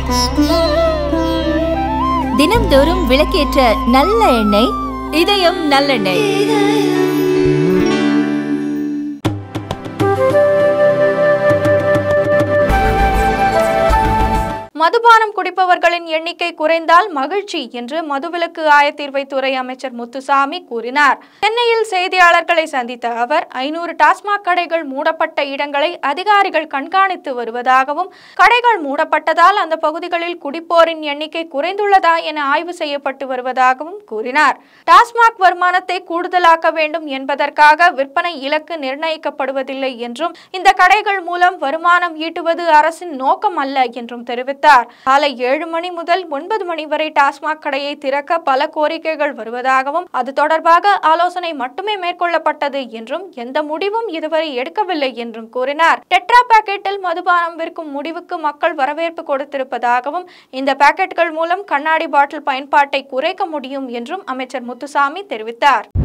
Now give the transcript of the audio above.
தினம்தோறும் விளக்கேற்ற நல்ல எண்ணெய் இதயம் நல்லெண்ணெய் மதுபானம் குடிப்பவர்களின் எண்ணிக்கை குறைந்தால் மகிழ்ச்சி என்று மதுவிலக்கு ஆயத்தீர்வைத்துறை அமைச்சர் முத்துசாமி கூறினார் சென்னையில் செய்தியாளர்களை சந்தித்த அவர் ஐநூறு டாஸ்மாக் கடைகள் மூடப்பட்ட இடங்களை அதிகாரிகள் கண்காணித்து வருவதாகவும் கடைகள் மூடப்பட்டதால் அந்த பகுதிகளில் குடிப்போரின் எண்ணிக்கை குறைந்துள்ளதா என ஆய்வு செய்யப்பட்டு வருவதாகவும் கூறினார் டாஸ்மாக் வருமானத்தை கூடுதலாக்க வேண்டும் என்பதற்காக விற்பனை இலக்கு நிர்ணயிக்கப்படுவதில்லை என்றும் இந்த கடைகள் மூலம் வருமானம் ஈட்டுவது அரசின் நோக்கம் அல்ல என்றும் தெரிவித்தார் காலை ஏழு மணி முதல் ஒன்பது மணி வரை டாஸ்மாக் கடையை திறக்க பல கோரிக்கைகள் வருவதாகவும் அது தொடர்பாக ஆலோசனை மட்டுமே மேற்கொள்ளப்பட்டது என்றும் எந்த முடிவும் இதுவரை எடுக்கவில்லை என்றும் கூறினார் டெட்ரா பாக்கெட்டில் மதுபானம் விற்கும் முடிவுக்கு மக்கள் வரவேற்பு கொடுத்திருப்பதாகவும் இந்த பாக்கெட்டுகள் மூலம் கண்ணாடி பாட்டில் பயன்பாட்டை குறைக்க முடியும் என்றும் அமைச்சர் முத்துசாமி தெரிவித்தார்